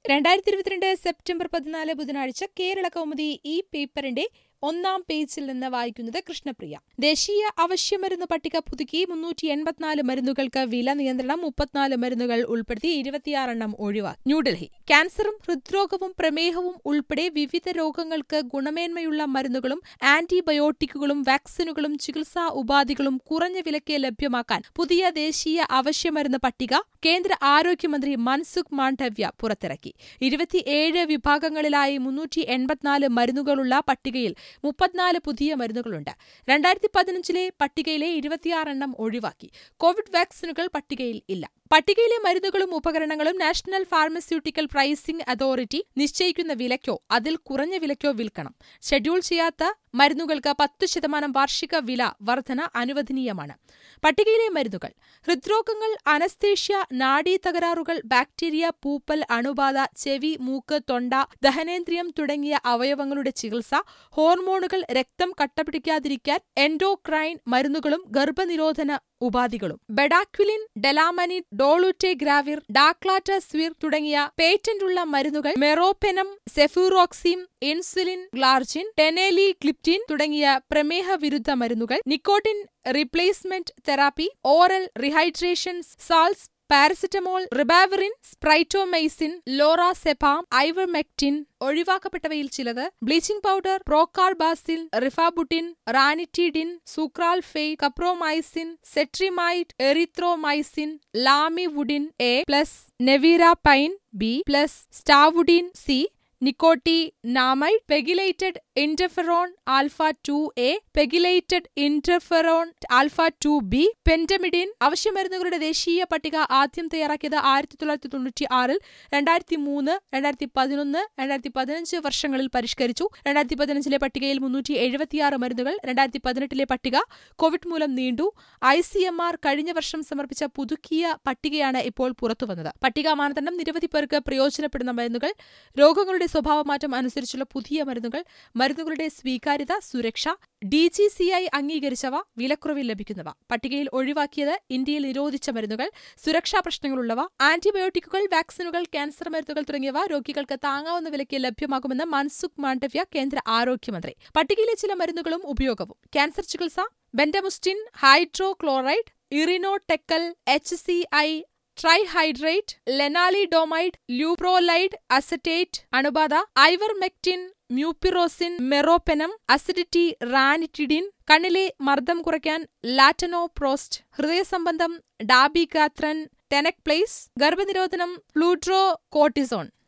രണ്ടായിരത്തി ഇരുപത്തിരണ്ട് സെപ്റ്റംബർ പതിനാല് ബുധനാഴ്ച കേരള കൗമുദി ഈ പേപ്പറിന്റെ ഒന്നാം പേജിൽ നിന്ന് വായിക്കുന്നത് കൃഷ്ണപ്രിയ ദേശീയ അവശ്യമരുന്ന് പട്ടിക പുതുക്കി മുന്നൂറ്റി എൺപത്തിനാല് മരുന്നുകൾക്ക് വില നിയന്ത്രണം മുപ്പത്തിനാല് മരുന്നുകൾ ഉൾപ്പെടുത്തി ഇരുപത്തിയാറെണ്ണം ഒഴിവാക്കി ന്യൂഡൽഹി ക്യാൻസറും ഹൃദ്രോഗവും പ്രമേഹവും ഉൾപ്പെടെ വിവിധ രോഗങ്ങൾക്ക് ഗുണമേന്മയുള്ള മരുന്നുകളും ആന്റിബയോട്ടിക്കുകളും വാക്സിനുകളും ചികിത്സാ ഉപാധികളും കുറഞ്ഞ വിലയ്ക്ക് ലഭ്യമാക്കാൻ പുതിയ ദേശീയ അവശ്യമരുന്ന് പട്ടിക കേന്ദ്ര ആരോഗ്യമന്ത്രി മൻസുഖ് മാണ്ഡവ്യ പുറത്തിറക്കി ഇരുപത്തിയേഴ് വിഭാഗങ്ങളിലായി മുന്നൂറ്റി എൺപത്തിനാല് മരുന്നുകളുള്ള പട്ടികയിൽ മുപ്പത്തിനാല് പുതിയ മരുന്നുകളുണ്ട് രണ്ടായിരത്തി പതിനഞ്ചിലെ പട്ടികയിലെ ഇരുപത്തിയാറെണ്ണം ഒഴിവാക്കി കോവിഡ് വാക്സിനുകൾ പട്ടികയിൽ ഇല്ല പട്ടികയിലെ മരുന്നുകളും ഉപകരണങ്ങളും നാഷണൽ ഫാർമസ്യൂട്ടിക്കൽ പ്രൈസിംഗ് അതോറിറ്റി നിശ്ചയിക്കുന്ന വിലയ്ക്കോ അതിൽ കുറഞ്ഞ വിലയ്ക്കോ വിൽക്കണം ഷെഡ്യൂൾ ചെയ്യാത്ത മരുന്നുകൾക്ക് പത്ത് ശതമാനം വാർഷിക വില വർധന അനുവദനീയമാണ് പട്ടികയിലെ മരുന്നുകൾ ഹൃദ്രോഗങ്ങൾ അനസ്തേഷ്യ നാഡീ തകരാറുകൾ ബാക്ടീരിയ പൂപ്പൽ അണുബാധ ചെവി മൂക്ക് തൊണ്ട ദഹനേന്ദ്രിയം തുടങ്ങിയ അവയവങ്ങളുടെ ചികിത്സ ഹോർമോണുകൾ രക്തം കട്ടപിടിക്കാതിരിക്കാൻ എൻഡോക്രൈൻ മരുന്നുകളും ഗർഭനിരോധന ഉപാധികളും ബെഡാക്വിലിൻ ഡെലാമനിൻ ഡോളുറ്റെഗ്രാവിർ ഡാക്ലാറ്റസ്വിർ തുടങ്ങിയ പേറ്റന്റുള്ള മരുന്നുകൾ മെറോപെനം സെഫൂറോക്സിം ഇൻസുലിൻ ഗ്ലാർജിൻ ടെനേലി ക്ലിപ്റ്റിൻ തുടങ്ങിയ പ്രമേഹ വിരുദ്ധ മരുന്നുകൾ nicotine replacement therapy oral rehydration salts paracetamol ribavirin streptomycin lorazepam ivermectin ഒഴിവാക്കപ്പെട്ടവയിൽ ചിലത് bleaching powder procarbazine rifabutin ranitidine sucralfate capreomycin cetrimide erythromycin lamivudine A plus nevirapine B plus stavudine C nicotinamide pegylated interferon alpha two A pegylated interferon alpha two B pentamidine അവശ്യമരുന്നുകളുടെ ദേശീയ പട്ടിക ആദ്യം തയ്യാറാക്കിയത് ആയിരത്തി തൊള്ളായിരത്തി തൊണ്ണൂറ്റി ആറിൽ രണ്ടായിരത്തി മൂന്ന് രണ്ടായിരത്തി പതിനൊന്ന് രണ്ടായിരത്തി പതിനഞ്ച് വർഷങ്ങളിൽ പരിഷ്കരിച്ചു രണ്ടായിരത്തി പതിനഞ്ചിലെ പട്ടികയിൽ മുന്നൂറ്റി എഴുപത്തിയാറ് മരുന്നുകൾ രണ്ടായിരത്തി പതിനെട്ടിലെ പട്ടിക കോവിഡ് മൂലം നീണ്ടു ഐ സി എം ആർ കഴിഞ്ഞ വർഷം സമർപ്പിച്ച പുതുക്കിയ പട്ടികയാണ് ഇപ്പോൾ പുറത്തുവന്നത് പട്ടിക മാനദണ്ഡം നിരവധി പേർക്ക് പ്രയോജനപ്പെടുന്ന മരുന്നുകൾ രോഗങ്ങളുടെ സ്വഭാവമാറ്റം അനുസരിച്ചുള്ള പുതിയ മരുന്നുകൾ മരുന്നുകളുടെ സ്വീകാര്യത സുരക്ഷ ഡി ജി സി ഐ അംഗീകരിച്ചവ വിലക്കുറവിൽ ലഭിക്കുന്നവ പട്ടികയിൽ ഒഴിവാക്കിയത് ഇന്ത്യയിൽ നിരോധിച്ച മരുന്നുകൾ സുരക്ഷാ പ്രശ്നങ്ങളുള്ളവ ആന്റിബയോട്ടിക്കുകൾ വാക്സിനുകൾ ക്യാൻസർ മരുന്നുകൾ തുടങ്ങിയവ രോഗികൾക്ക് താങ്ങാവുന്ന വിലയ്ക്ക് ലഭ്യമാകുമെന്ന് മൻസുഖ് മാണ്ഡവ്യ കേന്ദ്ര ആരോഗ്യമന്ത്രി പട്ടികയിലെ ചില മരുന്നുകളും ഉപയോഗവും ക്യാൻസർ ചികിത്സ bendamustine hydrochloride irinotecan H C I trihydrate lenalidomide leuprolide acetate അണുബാധ ivermectin mupirocin meropenem acidity ranitidine കണ്ണിലെ മർദ്ദം കുറയ്ക്കാൻ ലാറ്റനോപ്രോസ്റ്റ് ഹൃദയസംബന്ധം ഡാബിഗാത്രൻ ടെനക് പ്ലേസ് ഗർഭനിരോധനം ഫ്ലൂട്രോ കോർട്ടിസോൺ